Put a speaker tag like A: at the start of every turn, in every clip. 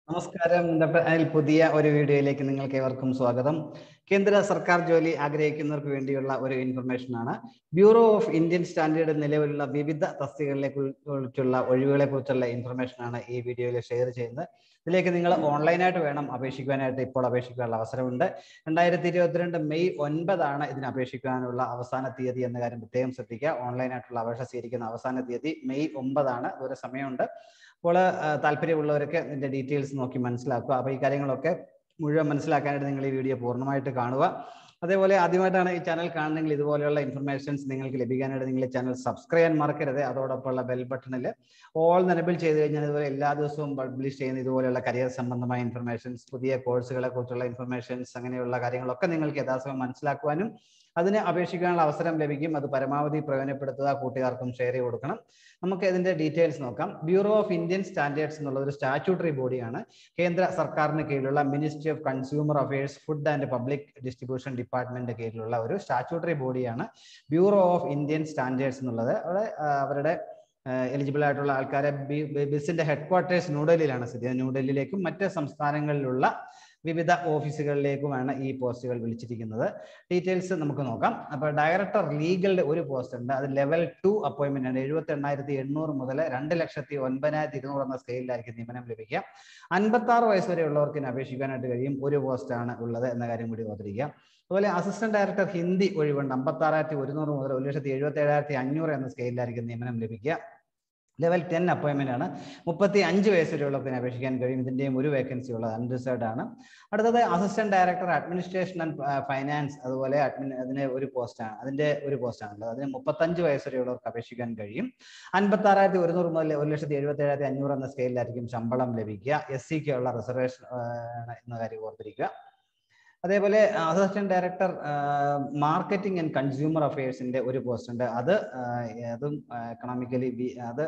A: നമസ്കാരം ഡോക്ടർ അനിൽ പുതിയ ഒരു വീഡിയോയിലേക്ക് നിങ്ങൾക്ക് ഏവർക്കും സ്വാഗതം കേന്ദ്ര സർക്കാർ ജോലി ആഗ്രഹിക്കുന്നവർക്ക് വേണ്ടിയുള്ള ഒരു ഇൻഫർമേഷൻ ആണ് ബ്യൂറോ ഓഫ് ഇന്ത്യൻ സ്റ്റാൻഡേർഡ് നിലവിലുള്ള വിവിധ തസ്തികകളെ കുറിച്ചുള്ള ഒഴിവുകളെ കുറിച്ചുള്ള ഇൻഫർമേഷൻ ആണ് ഈ വീഡിയോയിൽ ഷെയർ ചെയ്യുന്നത് ഇതിലേക്ക് നിങ്ങൾ ഓൺലൈനായിട്ട് വേണം അപേക്ഷിക്കുവാനായിട്ട് ഇപ്പോൾ അപേക്ഷിക്കാനുള്ള അവസരമുണ്ട് രണ്ടായിരത്തി ഇരുപത്തിരണ്ട് മെയ് ഒൻപതാണ് ഇതിന് അപേക്ഷിക്കാനുള്ള അവസാന തീയതി എന്ന കാര്യം പ്രത്യേകം ശ്രദ്ധിക്കുക ഓൺലൈനായിട്ടുള്ള അപേക്ഷ സ്വീകരിക്കുന്ന അവസാന തീയതി മെയ് ഒമ്പതാണ് ഒരു സമയമുണ്ട് അപ്പോൾ താല്പര്യമുള്ളവരൊക്കെ ഇതിന്റെ ഡീറ്റെയിൽസ് നോക്കി മനസ്സിലാക്കുക അപ്പോൾ ഈ കാര്യങ്ങളൊക്കെ മുഴുവൻ മനസ്സിലാക്കാനായിട്ട് നിങ്ങൾ ഈ വീഡിയോ പൂർണ്ണമായിട്ട് കാണുക അതേപോലെ ആദ്യമായിട്ടാണ് ഈ ചാനൽ കാണുന്നെങ്കിൽ ഇതുപോലെയുള്ള ഇൻഫർമേഷൻസ് നിങ്ങൾക്ക് ലഭിക്കാനായിട്ട് നിങ്ങൾ ചാനൽ സബ്സ്ക്രൈബ് ചെയ്യാൻ മറക്കരുത് അതോടൊപ്പമുള്ള ബെൽ ബട്ടണിൽ ഓൾ എനബിൾ ചെയ്ത് കഴിഞ്ഞാൽ ഇതുപോലെ എല്ലാ ദിവസവും പബ്ലിഷ് ചെയ്യുന്ന ഇതുപോലെയുള്ള കരിയർ സംബന്ധമായ ഇൻഫർമേഷൻസ് പുതിയ കോഴ്സുകളെ കുറിച്ചുള്ള ഇൻഫർമേഷൻസ് അങ്ങനെയുള്ള കാര്യങ്ങളൊക്കെ നിങ്ങൾക്ക് യഥാസമയം മനസ്സിലാക്കുവാനും അതിന് അപേക്ഷിക്കാനുള്ള അവസരം ലഭിക്കും അത് പരമാവധി പ്രയോജനപ്പെടുത്തുക കൂട്ടുകാർക്കും ഷെയർ ചെയ്ത് കൊടുക്കണം നമുക്ക് ഇതിന്റെ ഡീറ്റെയിൽസ് നോക്കാം ബ്യൂറോ ഓഫ് ഇന്ത്യൻ സ്റ്റാൻഡേർഡ്സ് എന്നുള്ള ഒരു സ്റ്റാറ്റ്യൂട്ടറി ബോഡിയാണ് കേന്ദ്ര സർക്കാരിന് കീഴിലുള്ള ministry of consumer affairs food and public distribution department കീഴിലുള്ള ഒരു സ്റ്റാറ്റ്യൂട്ടറി ബോഡിയാണ് ബ്യൂറോ ഓഫ് ഇന്ത്യൻ സ്റ്റാൻഡേർഡ്സ് എന്നുള്ളത് അവിടെ അവരുടെ എലിജിബിൾ ആയിട്ടുള്ള ആൾക്കാരെ ബിസിന്റെ ഹെഡ്ക്വാർട്ടേഴ്സ് ന്യൂഡൽഹിയിലാണ് സ്ഥിതി ന്യൂഡൽഹിയിലേക്കും മറ്റ് സംസ്ഥാനങ്ങളിലുള്ള വിവിധ ഓഫീസുകളിലേക്കുമാണ് ഈ പോസ്റ്റുകൾ വിളിച്ചിരിക്കുന്നത് ഡീറ്റെയിൽസ് നമുക്ക് നോക്കാം അപ്പോൾ ഡയറക്ടർ ലീഗലിന്റെ ഒരു പോസ്റ്റ് ഉണ്ട് അത് ലെവൽ ടു അപ്പോയിന്റ്മെന്റ് ആണ് എഴുപത്തി എണ്ണായിരത്തി എണ്ണൂറ് മുതൽ രണ്ട് ലക്ഷത്തി ഒൻപതിനായിരത്തി ഇരുന്നൂറ് എന്ന സ്കെയിലായിരിക്കും നിയമനം ലഭിക്കുക അൻപത്തി ആറ് വയസ്സ് വരെ ഉള്ളവർക്ക് അപേക്ഷിക്കാനായിട്ട് കഴിയും ഒരു പോസ്റ്റാണ് ഉള്ളത് എന്ന കാര്യം കൂടി ഓർത്തിരിക്കുക അതുപോലെ അസിസ്റ്റന്റ് ഡയറക്ടർ ഹിന്ദി ഒഴിവുണ്ട് അമ്പത്തി ആറായിരത്തി ഒരുന്നൂറ് മുതൽ ഒരു ലക്ഷത്തി എഴുപത്തി ഏഴായിരത്തി അഞ്ഞൂറ് എന്ന സ്കെയിലായിരിക്കും നിയമനം ലഭിക്കുക ലെവൽ ടെൻ അപ്പോയിന്റ്മെന്റ് ആണ് മുപ്പത്തി അഞ്ച് വയസ്സ് വരെയുള്ളവർക്ക് അപേക്ഷിക്കാൻ കഴിയും ഇതിന്റെയും ഒരു വേക്കൻസി ഉള്ളത് അൺറിസേർഡ് ആണ് അടുത്തത് assistant director administration and finance അതുപോലെ അഡ്മിൻ അതിന് ഒരു പോസ്റ്റാണ് അതിന്റെ ഒരു പോസ്റ്റാണുള്ളത് അതിന് മുപ്പത്തഞ്ച് വയസ്സ് വരെയുള്ളവർക്ക് അപേക്ഷിക്കാൻ കഴിയും അൻപത്തി ആറായിരത്തി ഒരുന്നൂറ് മുതൽ ഒരു ലക്ഷത്തി എഴുപത്തി ഏഴായിരത്തി അഞ്ഞൂറ് എന്ന സ്കെയിലായിരിക്കും ശമ്പളം ലഭിക്കുക എസ് സിക്ക് ഉള്ള റിസർവേഷൻ എന്ന കാര്യം ഓർത്തിരിക്കുക അതേപോലെ assistant director marketing and consumer അഫയേഴ്സിന്റെ ഒരു പോസ്റ്റ് ഉണ്ട് അത് അതും എക്കണോമിക്കലി അത്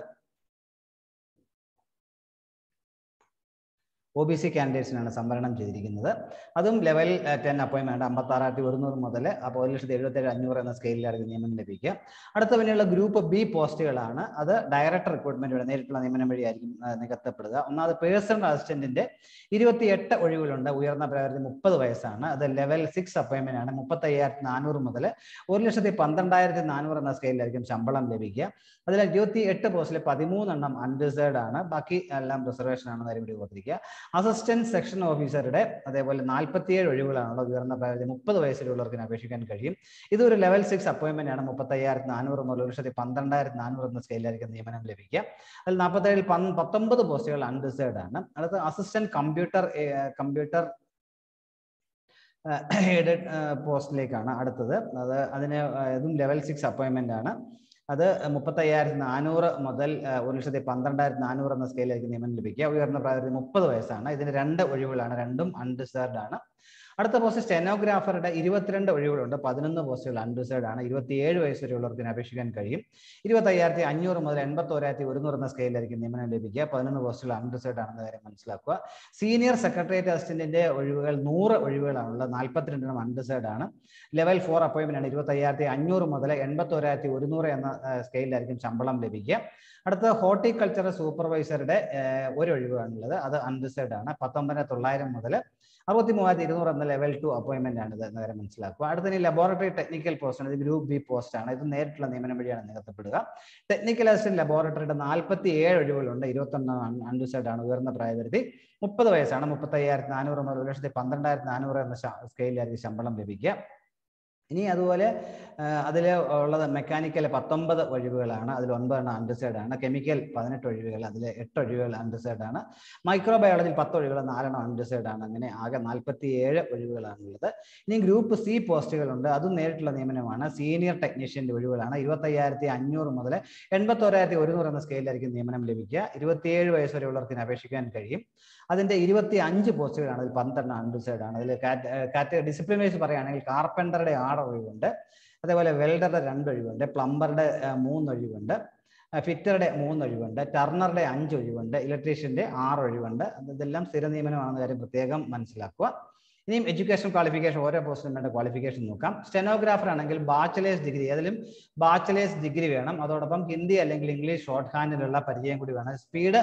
A: ഒ ബി സി കാൻഡിഡേറ്റ്സിനാണ് സംവരണം ചെയ്തിരിക്കുന്നത് അതും ലെവൽ ടെൻ അപ്പോയിൻമെന്റ് അമ്പത്തി ആറായിരത്തി ഒരുന്നൂറ് മുതൽ അപ്പോൾ ഒരു ലക്ഷത്തി എഴുപത്തി ഏഴ് അഞ്ഞൂറ് എന്ന സ്കെയിലായിരിക്കും നിയമനം ലഭിക്കുക അടുത്ത പിന്നെയുള്ള ഗ്രൂപ്പ് ബി പോസ്റ്റുകളാണ് അത് ഡയറക്ടർ റിക്രൂട്ട്മെന്റ് വഴി നേരിട്ടുള്ള നിയമനം വഴിയായിരിക്കും നികത്തപ്പെടുക ഒന്നാമത് പേഴ്സണൽ അസിസ്റ്റന്റിന്റെ ഇരുപത്തിയെട്ട് ഒഴിവുകളുണ്ട് ഉയർന്ന പ്രായത്തിൽ മുപ്പത് വയസ്സാണ് അത് ലെവൽ സിക്സ് അപ്പോയിൻമെന്റ് ആണ് മുപ്പത്തി അയ്യായിരത്തി നാനൂറ് മുതൽ ഒരു ലക്ഷത്തി പന്ത്രണ്ടായിരത്തി നാനൂറ് എന്ന സ്കെയിലായിരിക്കും ശമ്പളം ലഭിക്കുക അതിൽ ഇരുപത്തി എട്ട് പോസ്റ്റിൽ പതിമൂന്നെണ്ണം അൺറിസേർഡ് ആണ് ബാക്കി എല്ലാം റിസർവേഷൻ ആണെന്ന് കാര്യം കൂടി ഓർത്തിരിക്കുക അസിസ്റ്റന്റ് സെക്ഷൻ ഓഫീസറുടെ അതേപോലെ നാൽപ്പത്തിയേഴ് ഒഴിവുകളാണുള്ളത് ഉയർന്ന പ്രായത്തിൽ മുപ്പത് വയസ്സിലുള്ളവർക്ക് അപേക്ഷിക്കാൻ കഴിയും ഇത് ഒരു ലെവൽ സിക്സ് അപ്പോയിന്റ്മെന്റ് ആണ് മുപ്പത്തി അയ്യായിരത്തി നാനൂറ് മുതൽ ഒരു ലക്ഷത്തി പന്ത്രണ്ടായിരത്തി നാനൂറ് എന്ന സ്കെയിലായിരിക്കും നിയമനം ലഭിക്കുക അതിൽ നാൽപ്പത്തേഴിൽ പത്തൊമ്പത് പോസ്റ്റുകൾ അൺറിസേർഡ് ആണ് അടുത്ത അസിസ്റ്റന്റ് കമ്പ്യൂട്ടർ കമ്പ്യൂട്ടർ എയ്ഡഡ് പോസ്റ്റിലേക്കാണ് അടുത്തത് അത് അതിന് ഇതും ലെവൽ സിക്സ് അപ്പോയിന്റ്മെന്റ് ആണ് അത് മുപ്പത്തി അയ്യായിരത്തി നാനൂറ് മുതൽ ഒരു ലക്ഷത്തി പന്ത്രണ്ടായിരത്തി നാനൂറ് എന്ന സ്കെയിലായിരിക്കും നിയമനം ലഭിക്കുക ഉയർന്ന പ്രായത്തിൽ മുപ്പത് വയസ്സാണ് ഇതിന് രണ്ട് ഒഴിവുകളാണ് രണ്ടും അൺറിസേർഡ് ആണ് അടുത്ത പോസ്റ്റ് സ്റ്റെനോഗ്രാഫറുടെ ഇരുപത്തിരണ്ട് ഒഴിവുകളുണ്ട് പതിനൊന്ന് പോസ്റ്റുകൾ അൺറിസേർഡ് ആണ് ഇരുപത്തിയേഴ് വയസ്സ് വരെയുള്ളവർക്ക് അപേക്ഷിക്കാൻ കഴിയും ഇരുപത്തി അയ്യായിരത്തി അഞ്ഞൂറ് മുതൽ എൺപത്തി ഒരായിരത്തി ഒരുന്നൂറ് എന്ന സ്കെയിലായിരിക്കും നിയമനം ലഭിക്കുക പതിനൊന്ന് പോസ്റ്റുകൾ അൺറിസേർഡ് ആണെന്ന കാര്യം മനസ്സിലാക്കുക സീനിയർ സെക്രട്ടേറിയറ്റ് അസിസ്റ്റന്റിന്റെ ഒഴിവുകൾ നൂറ് ഒഴിവുകളാണുള്ളത് നാൽപ്പത്തിരണ്ടെണ്ണം അൺറിസേർഡ് ആണ് ലെവൽ ഫോർ അപ്പോയിന്റ്മെന്റ് ആണ് ഇരുപത്തി അയ്യായിരത്തി അഞ്ഞൂറ് മുതൽ എൺപത്തി ഒരായിരത്തി ഒരുന്നൂറ് എന്ന സ്കെയിലായിരിക്കും ശമ്പളം ലഭിക്കുക അടുത്ത ഹോർട്ടിക്കൾച്ചർ സൂപ്പർവൈസറുടെ ഒരു ഒഴിവാണുള്ളത് അത് അൺറിസേർഡ് ആണ് പത്തൊമ്പതിന് തൊള്ളായിരം മുതൽ അറുപത്തി മൂവായിരത്തി ഇരുന്നൂറ് എന്ന ലെവൽ ടു അപ്പോയിന്റ്മെന്റ് ആണ് ഇത് നേരെ മനസ്സിലാക്കുക അടുത്ത ലബോറട്ടറി ടെക്നിക്കൽ പോസ്റ്റ് ആണ് ഇത് ഗ്രൂപ്പ് ബി പോസ്റ്റ് ആണ് ഇത് നേരിട്ടുള്ള നിയമനം വഴിയാണ് നികത്തപ്പെടുക ടെക്നിക്കൽ അസിസ്റ്റന്റ് ലബോറട്ടറിയുടെ നാൽപ്പത്തി ഏഴ് ഒഴിവുകളുണ്ട് ഇരുപത്തൊന്ന് അൺഡിസൈഡ് ആണ് ഉയർന്ന പ്രായപരിധി മുപ്പത് വയസ്സാണ് മുപ്പത്തി അയ്യായിരത്തി നാനൂറ് മുതൽ ഒരു ലക്ഷത്തി പന്ത്രണ്ടായിരത്തി നാനൂറ് എന്ന സ്കെയിലായിരിക്കും ശമ്പളം ലഭിക്കുക ഇനി അതുപോലെ അതിൽ ഉള്ളത് മെക്കാനിക്കൽ പത്തൊമ്പത് ഒഴിവുകളാണ് അതിൽ ഒൻപതെണ്ണം അൺഡിസൈഡ് ആണ് കെമിക്കൽ പതിനെട്ട് ഒഴിവുകൾ അതിൽ എട്ട് ഒഴിവുകൾ അൺഡിസൈഡ് ആണ് മൈക്രോബയോളജിയിൽ പത്ത് ഒഴിവുകൾ നാലെണ്ണം അൺഡിസൈഡ് ആണ് അങ്ങനെ ആകെ നാൽപ്പത്തി ഏഴ് ഒഴിവുകളാണുള്ളത് ഇനി ഗ്രൂപ്പ് സി പോസ്റ്റുകളുണ്ട് അതും നേരിട്ടുള്ള നിയമനമാണ് സീനിയർ ടെക്നീഷ്യന്റെ ഒഴിവുകളാണ് ഇരുപത്തയ്യായിരത്തി അഞ്ഞൂറ് മുതൽ എൺപത്തോരായിരത്തി ഒരുന്നൂറ് എന്ന സ്കെയിലായിരിക്കും നിയമനം ലഭിക്കുക ഇരുപത്തിയേഴ് വയസ്സ് വരെയുള്ളവർക്ക് അപേക്ഷിക്കാൻ കഴിയും അതിന്റെ ഇരുപത്തി അഞ്ച് പോസ്റ്റുകളാണ് അതിൽ പന്ത്രണ്ട് അൺഡിസൈഡ് ആണ് അതിൽ കാറ്റഗറി ഡിസിപ്ലിൻ വൈസ് പറയുകയാണെങ്കിൽ കാർപ്പൻറ്ററുടെ ആറ് ഒഴിവുണ്ട് അതേപോലെ വെൽഡറുടെ രണ്ട് ഒഴിവുണ്ട് പ്ലംബറുടെ മൂന്ന് ഒഴിവുണ്ട് ഫിറ്ററുടെ മൂന്ന് ഒഴിവുണ്ട് ടർണറുടെ അഞ്ച് ഒഴിവുണ്ട് ഇലക്ട്രീഷ്യന്റെ ആറ് ഒഴിവുണ്ട് ഇതെല്ലാം സ്ഥിര നിയമനമാണെന്ന കാര്യം പ്രത്യേകം മനസ്സിലാക്കുക ഇനിയും എഡ്യൂക്കേഷൻ ക്വാളിഫിക്കേഷൻ ഓരോ പോസ്റ്റിനും വേണ്ട ക്വാളിഫിക്കേഷൻ നോക്കാം സ്റ്റെനോഗ്രാഫർ ആണെങ്കിൽ ബാച്ചലേഴ്സ് ഡിഗ്രി ഏതിലും ബാച്ചലേഴ്സ് ഡിഗ്രി വേണം അതോടൊപ്പം ഹിന്ദി അല്ലെങ്കിൽ ഇംഗ്ലീഷ് ഷോർട്ട് ഹാൻഡിലുള്ള പരിചയം കൂടി വേണം സ്പീഡ്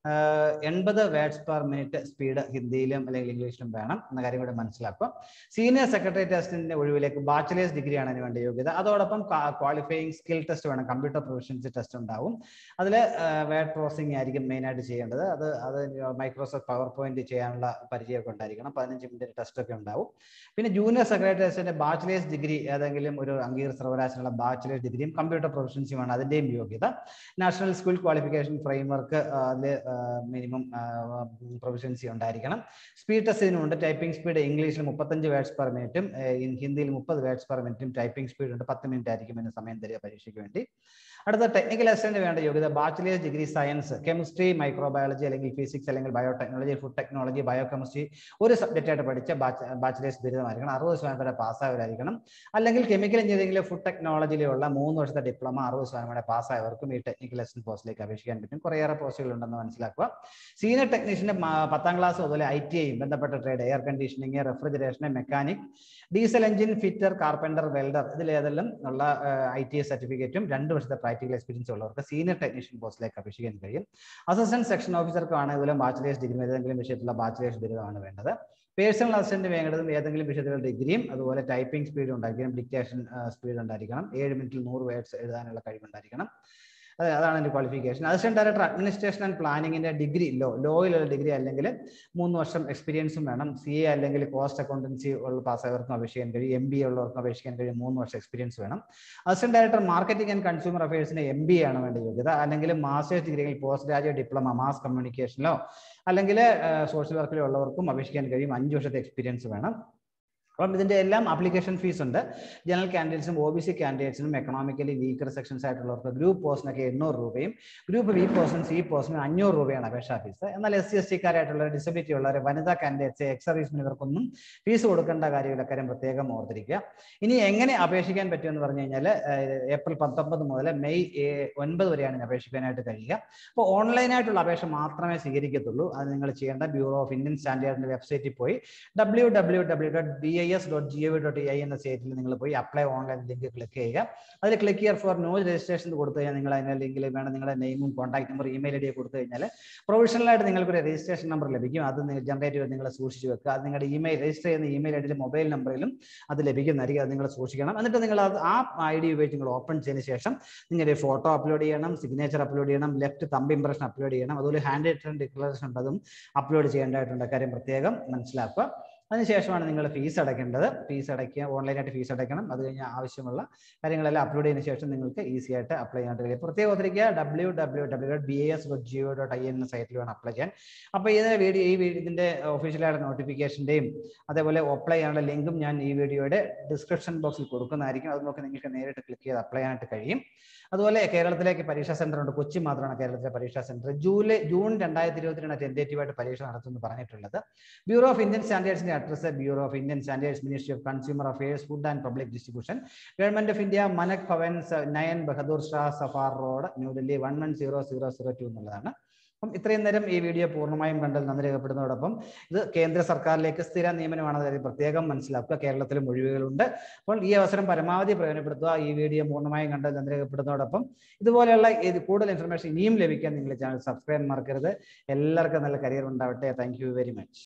A: എൺപത് വേർഡ്സ് പെർ മിനിറ്റ് സ്പീഡ് ഹിന്ദിയിലും അല്ലെങ്കിൽ ഇംഗ്ലീഷിലും വേണം എന്ന കാര്യം കൂടെ മനസ്സിലാക്കുക സീനിയർ സെക്രട്ടറി ടെസ്റ്റിന്റെ ഒഴിവിലേക്ക് ബാച്ചിലേഴ്സ് ഡിഗ്രി ആണ് അതിന് വേണ്ട യോഗ്യത അതോടൊപ്പം ക്വാളിഫയിങ് സ്കിൽ ടെസ്റ്റ് വേണം കമ്പ്യൂട്ടർ പ്രൊഫഷൻസി ടെസ്റ്റ് ഉണ്ടാവും അതിൽ വേർഡ് പ്രോസസിംഗ് ആയിരിക്കും മെയിൻ ആയിട്ട് ചെയ്യേണ്ടത് അത് അത് മൈക്രോസോഫ്റ്റ് പവർ പോയിന്റ് ചെയ്യാനുള്ള പരിചയമൊക്കെ ഉണ്ടായിരിക്കണം പതിനഞ്ച് മിനിറ്റ് ടെസ്റ്റ് ഒക്കെ ഉണ്ടാവും പിന്നെ ജൂനിയർ സെക്രട്ടറി ടെസ്റ്റിന്റെ ബാച്ചിലേഴ്സ് ഡിഗ്രി ഏതെങ്കിലും ഒരു അംഗീകൃത സർവകലാശാല ബാച്ചിലേഴ്സ് ഡിഗ്രിയും കമ്പ്യൂട്ടർ പ്രൊഫഷൻസിയുമാണ് അതിന്റെയും യോഗ്യത നാഷണൽ സ്കൂൾ ക്വാളിഫിക്കേഷൻ ഫ്രെയിംവർക്ക് അതിൽ മിനിമം പ്രൊഫഷൻസി ഉണ്ടായിരിക്കണം സ്പീഡ് ടെസ്റ്റിനുണ്ട് ടൈപ്പിംഗ് സ്പീഡ് ഇംഗ്ലീഷിൽ മുപ്പത്തഞ്ച് വേർഡ്സ് പെർ മിനിറ്റും ഹിന്ദിയിൽ മുപ്പത് വേർഡ്സ് പെർ മിനിറ്റും ടൈപ്പിംഗ് സ്പീഡ് ഉണ്ട് പത്ത് മിനിറ്റ് ആയിരിക്കും ഇതിന് സമയം തരിക പരീക്ഷയ്ക്ക് വേണ്ടി അടുത്ത ടെക്നിക്കൽ അസിസ്റ്റന്റ് വേണ്ട യോഗ്യത bachelors degree science chemistry microbiology അല്ലെങ്കിൽ ഫിസിക്സ് അല്ലെങ്കിൽ ബയോടെക്നോളജി ഫുഡ് ടെക്നോളജി ബയോകെമിസ്ട്രി ഒരു സബ്ജക്റ്റ് ആയിട്ട് പഠിച്ച ബാച്ചിലേഴ്സ് ബിരുദമായിരിക്കണം അറുപത് ശതമാനം വരെ പാസ്സായവരായിരിക്കണം അല്ലെങ്കിൽ കെമിക്കൽ എഞ്ചിനീയറിംഗിലെ ഫുഡ് ടെക്നോളജിയിലുള്ള മൂന്ന് വർഷത്തെ ഡിപ്ലോമ അറുപത് ശതമാനം വരെ പാസ്സായവർക്കും ഈ ടെക്നിക്കൽ അസിസ്റ്റന്റ് പോസ്റ്റിലേക്ക് അപേക്ഷിക്കാൻ പറ്റും കുറേയേറെ പോസ്റ്റുകൾ ഉണ്ടെന്ന് മനസ്സിലാക്കുക സീനിയർ ടെക്നീഷ്യന് പത്താം ക്ലാസ് മുതൽ ഐ ടി ഐയും ബന്ധപ്പെട്ട trade air conditioning refrigeration mechanic diesel engine fitter carpenter welder ഇതിലേതെല്ലാം ഉള്ള ഐ ടി ഐ സർട്ടിഫിക്കറ്റും രണ്ട് വർഷത്തെ പ്രാക്ടിക്കൽ എക്സ്പീരിയൻസ് ഉള്ളവർക്ക് സീനിയർ ടെക്നീഷ്യൻ പോസ്റ്റിലേക്ക് അപേക്ഷിക്കാൻ കഴിയും അസിസ്റ്റന്റ് സെക്ഷൻ ഓഫീസർക്കാണ് ഇതിലും ബാച്ചിലേഴ്സ് ഡിഗ്രി ഏതെങ്കിലും വിഷയത്തിലുള്ള ബാച്ചിലേഴ്സ് ബിരുദമാണ് വേണ്ടത് പേഴ്സണൽ അസിസ്റ്റന്റ് വേണ്ടതും ഏതെങ്കിലും വിഷയത്തിലുള്ള ഡിഗ്രിയും അതുപോലെ ടൈപ്പിംഗ് സ്പീഡ് ഉണ്ടായിരിക്കണം ഡിക്റ്റേഷൻ സ്പീഡ് ഉണ്ടായിരിക്കണം ഏഴ് മിനിറ്റിൽ നൂറ് വേർഡ്സ് എഴുതാനുള്ള കഴിവുണ്ടായിരിക്കണം അതാണ് എൻ്റെ qualification assistant director administration and പ്ലാനിങ്ങിന്റെ ഡിഗ്രി ലോ ലോയിലുള്ള ഡിഗ്രി അല്ലെങ്കിൽ മൂന്ന് വർഷം എക്സ്പീരിയൻസും വേണം സി എ അല്ലെങ്കിൽ കോസ്റ്റ് അക്കൗണ്ടൻസി ഉള്ള പാസ്സായവർക്കും അപേക്ഷിക്കാൻ കഴിയും എം ബി ഉള്ളവർക്കും അപേക്ഷിക്കാൻ കഴിയും മൂന്ന് വർഷം എക്സ്പീരിയൻസ് വേണം assistant director marketing and consumer അഫയേഴ്സിന് എം ബി ആണ് വേണ്ട യോഗ്യത അല്ലെങ്കിൽ മാസ്റ്റേഴ്സ് ഡിഗ്രി അല്ലെങ്കിൽ പോസ്റ്റ് ഗ്രാജുവേറ്റ് ഡിപ്ലോമ മാസ് കമ്മ്യൂണിക്കേഷനിലോ അല്ലെങ്കിൽ സോഷ്യൽ വർക്കിലോ ഉള്ളവർക്കും അപേക്ഷിക്കാൻ കഴിയും അഞ്ച് വർഷത്തെ എക്സ്പീരിയൻസ് വേണം അപ്പം ഇതിന്റെ എല്ലാം ആപ്ലിക്കേഷൻ ഫീസ് ഉണ്ട് ജനറൽ കാൻഡിഡേറ്റ്സിനും ഒ ബി സി കാൻഡിഡേറ്റ്സിനും എക്കണോമിക്കലി വീക്കർ സെക്ഷൻസ് ആയിട്ടുള്ളവർക്ക് ഗ്രൂപ്പ് പോസ്റ്റിനൊക്കെ എണ്ണൂറ് രൂപയും ഗ്രൂപ്പ് ബി പോസ്റ്റിനും സി പോസ്റ്റിനും അഞ്ഞൂറ് രൂപയാണ് അപേക്ഷാ ഫീസ് എന്നാൽ എസ് സി എസ് ടിക്കാരായിട്ടുള്ള ഡിസബിലിറ്റി ഉള്ളവർ വനിതാ കാൻഡിഡേറ്റ്സ് എക്സ് സർവീസിന് ഇവർക്കൊന്നും ഫീസ് കൊടുക്കേണ്ട കാര്യമില്ല കാര്യം പ്രത്യേകം ഓർത്തിരിക്കുക ഇനി എങ്ങനെ അപേക്ഷിക്കാൻ പറ്റുമെന്ന് പറഞ്ഞു കഴിഞ്ഞാൽ ഏപ്രിൽ പത്തൊമ്പത് മുതൽ മെയ് ഒൻപത് വരെയാണ് അപേക്ഷിക്കാനായിട്ട് കഴിയുക അപ്പോൾ ഓൺലൈനായിട്ടുള്ള അപേക്ഷ മാത്രമേ സ്വീകരിക്കത്തുള്ളൂ അത് നിങ്ങൾ ചെയ്യേണ്ട ബ്യൂറോ ഓഫ് ഇന്ത്യൻ സ്റ്റാൻഡേർഡിന്റെ വെബ്സൈറ്റിൽ പോയി W W W dot B I S dot G O V dot I എന്ന സൈറ്റിൽ നിങ്ങൾ പോയി അപ്ലൈ ഓൺലൈൻ ലിങ്ക് ക്ലിക്ക് ചെയ്യുക അതിൽ ക്ലിക്ക് ചെയ്യാർ ഫോർ ന്യൂ രജിസ്ട്രേഷൻ കൊടുത്തു കഴിഞ്ഞാൽ നിങ്ങൾ അതിന്റെ ലിങ്കിൽ വേണം നിങ്ങളുടെ നെയിമും contact number email I D കൊടുത്തു കഴിഞ്ഞാൽ പ്രൊഫഷണലായിട്ട് നിങ്ങൾക്ക് ഒരു രജിസ്ട്രേഷൻ നമ്പർ ലഭിക്കും അത് നിങ്ങൾ ജനറേറ്റ് ചെയ്ത് നിങ്ങൾ സൂക്ഷിച്ച് വെക്കുക അത് നിങ്ങളുടെ ഇമെയിൽ രജിസ്റ്റർ ചെയ്യുന്ന ഇമെയിൽ ഐ ഡിയിലും മൊബൈൽ നമ്പറിലും അത് ലഭിക്കുന്നതായിരിക്കും അത് നിങ്ങൾ സൂക്ഷിക്കണം എന്നിട്ട് നിങ്ങൾ അത് ആ ഐ ഡി ഉപയോഗിച്ച് നിങ്ങൾ ഓപ്പൺ ചെയ്തതിന് ശേഷം നിങ്ങളുടെ ഫോട്ടോ അപ്ലോഡ് ചെയ്യണം സിഗ്നേച്ചർ അപ്ലോഡ് ചെയ്യണം ലെഫ്റ്റ് തമ്പ് ഇംപ്രഷൻ അപ്ലോഡ് ചെയ്യണം അതുപോലെ ഹാൻഡ് റിട്ടേൺ ഡിക്ലറേഷൻ ഉണ്ട് അതും അപ്ലോഡ് ചെയ്യേണ്ടതായിട്ടുണ്ട് കാര്യം പ്രത്യേകം മനസ്സിലാക്കുക അതിനുശേഷമാണ് നിങ്ങൾ ഫീസ് അടയ്ക്കേണ്ടത് ഫീസ് അടയ്ക്കുക ഓൺലൈനായിട്ട് ഫീസ് അടയ്ക്കണം അത് കഴിഞ്ഞ് ആവശ്യമുള്ള കാര്യങ്ങളെല്ലാം അപ്ലോഡ് ചെയ്തതിനു ശേഷം നിങ്ങൾക്ക് ഈസി ആയിട്ട് അപ്ലൈ ചെയ്യാനായിട്ട് കഴിയും പ്രത്യേകം ഓർത്തിരിക്കുക W W W dot B S dot G O dot I എന്ന സൈറ്റിൽ വേണം അപ്ലൈ ചെയ്യാൻ അപ്പോൾ ഇതിന്റെ വീഡിയോ ഈ ഇതിന്റെ ഒഫീഷ്യലായിട്ട് നോട്ടിഫിക്കേഷന്റെയും അതേപോലെ അപ്ലൈ ചെയ്യാനുള്ള ലിങ്കും ഞാൻ ഈ വീഡിയോയുടെ ഡിസ്ക്രിപ്ഷൻ ബോക്സിൽ കൊടുക്കുന്നതായിരിക്കും അത് നോക്കി നിങ്ങൾക്ക് നേരിട്ട് ക്ലിക്ക് ചെയ്ത് അപ്ലൈ ചെയ്യാനായിട്ട് കഴിയും അതുപോലെ കേരളത്തിലേക്ക് പരീക്ഷാ സെന്റർ ഉണ്ട് കൊച്ചി മാത്രമാണ് കേരളത്തിലെ പരീക്ഷാ സെന്റർ ജൂലൈ ജൂൺ രണ്ടായിരത്തി ഇരുപത്തിരണ്ട് ടെൻറ്റേറ്റീവ് ആയിട്ട് പരീക്ഷ നടത്തുമെന്ന് പറഞ്ഞിട്ടുള്ളത് ബ്യൂറോ ഓഫ് ഇന്ത്യൻ സ്റ്റാൻഡേർഡ്സിന്റെ address bureau of Indian standards ministry of consumer affairs food and public distribution government of India Manak Bhavan nine Bahadur Shah Zafar road New Delhi one one zero zero zero two എന്നുള്ളതാണ് അപ്പം ഇത്രയും നേരം ഈ വീഡിയോ പൂർണ്ണമായും കണ്ടൽ നന്ദി രേഖപ്പെടുന്നതോടൊപ്പം ഇത് കേന്ദ്ര സർക്കാരിലേക്ക് സ്ഥിര നിയമനമാണ് കാര്യം പ്രത്യേകം മനസ്സിലാക്കുക കേരളത്തിലും ഒഴിവുകളുണ്ട് അപ്പോൾ ഈ അവസരം പരമാവധി പ്രയോജനപ്പെടുത്തുക ഈ വീഡിയോ പൂർണ്ണമായും കണ്ടൽ നന്ദി രേഖപ്പെടുന്നതോടൊപ്പം ഇതുപോലെയുള്ള ഇത് കൂടുതൽ ഇൻഫർമേഷൻ ഇനിയും ലഭിക്കാൻ നിങ്ങൾ ചാനൽ സബ്സ്ക്രൈബ് മറക്കരുത് എല്ലാവർക്കും നല്ല കരിയർ ഉണ്ടാവട്ടെ താങ്ക് വെരി മച്ച്